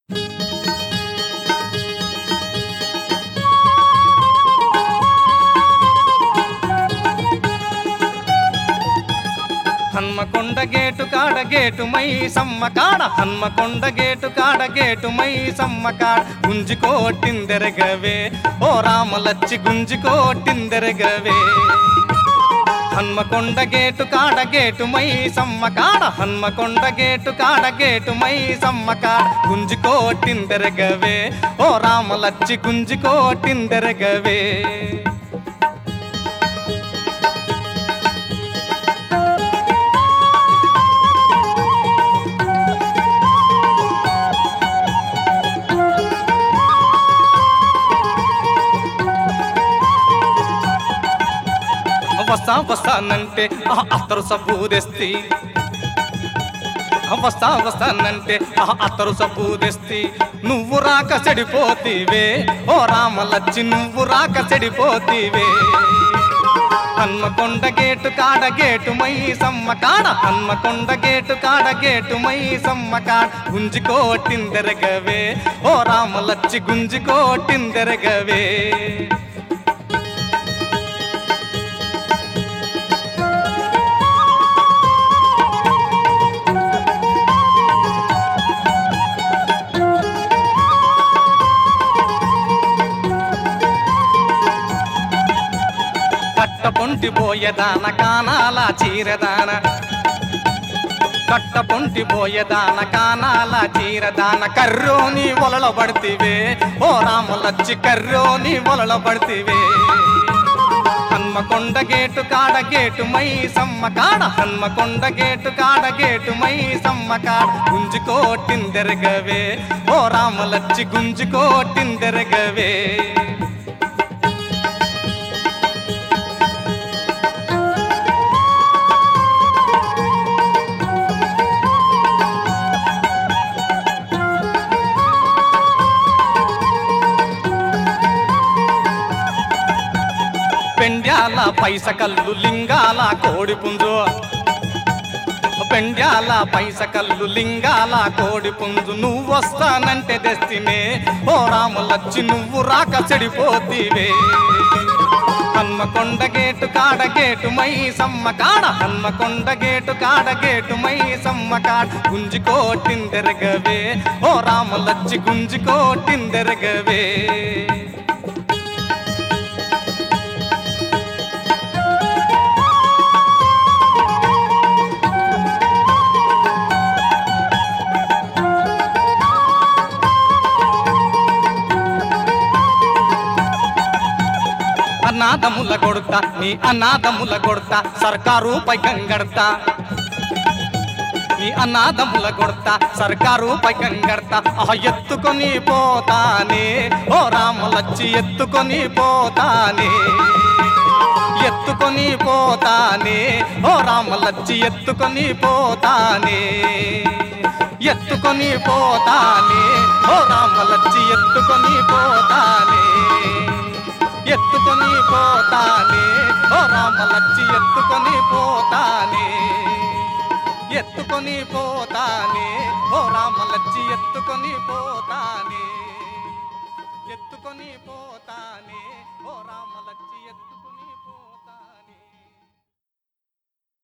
Hanamkonda gate కాడ gate Maisamma కాడ Hanmakonda gate కాడ గేటు మై సమ్మ కాడ గుంజి కోటిందెరగవే ఓ రామలచ్చి గుంజి కోటిందెరగవే హన్మకొండ గేటు కాడ గేటు మై సమ్మ కాడ హన్మకొండ గేటు కాడ గేటు మై సమ్మ కాడ గుంజి కోటిందెరగవే ఓ రామలచ్చి గుంజి కోటిందెరగవే వస్తా వస్తానంటే ఆ అత్తరు సబ్బు తెస్తి వస్తా వస్తానంటే ఆ అత్తరు సబ్బు తెస్తి నువ్వు రాక చెడిపోతీవే ఓ రామలచ్చి నువ్వు రాక చెడిపోతీవే హన్మకొండ గేటు కాడ గేటు మై సమ్మ కాడ హన్మకొండ గేటు కాడ గేటు మై సమ్మ కాడ గుంజి కోటిందెరగవే ఓ రామలచ్చి గుంజి కోటిందెరగవే కట్ట పొంటి పోయేదాన కానాల చీరదాన కట్ట పొంటి పోయేదాన కానాల చీరదాన కర్రోని ఒలల పడితివే ఓ రాములచ్చి కర్రోని ఒలల పడితివే హన్మకొండ గేటు కాడ గేటు మై సమ్మ కాడ హన్మకొండ గేటు కాడ గేటు మై సమ్మ కాడ గుంజి కోటిందెరగవే ఓ రామలచ్చి గుంజి కోటిందెరగవే పెండ్యాల పైస కల్లు లింగాల కోడి పుంజు పెండ్యాల పైస కల్లు లింగాల కోడి పుంజు నువ్వు వస్తానంటే తెస్తినే ఓ రాములచ్చి నువ్వు రాక చెడిపోతీవే హన్మకొండ గేటు కాడ గేటు మై సమ్మ కాడ హన్మకొండ గేటు కాడ గేటు మై సమ్మ కాడ గుంజి కోటిందెరగవే ఓ రాములచ్చి గుంజి కోటిందెరగవే అనాథముల కొడతా నీ అనాథముల కొడతా సర్కారు పై గంగడతా నీ అనాథముల కొడతా సర్కారు పై గంగడతా ఆహ ఎత్తుకొని పోతానే ఓ రాములచ్చి ఎత్తుకొని పోతానే ఎత్తుకొని పోతానే ఓ రామలచ్చి ఎత్తుకొని పోతానే ఎత్తుకొని పోతానే ఓ రామలచ్చి ఎత్తుకొని పోతానే ఎత్తుకొని పోతానే ఓ రామలచ్చి ఎత్తుకొని పోతానే ఎత్తుకొని పోతానే ఓ రామలచ్చి ఎత్తుకొని పోతానే ఎత్తుకొని పోతానే ఓ రామలచ్చి ఎత్తు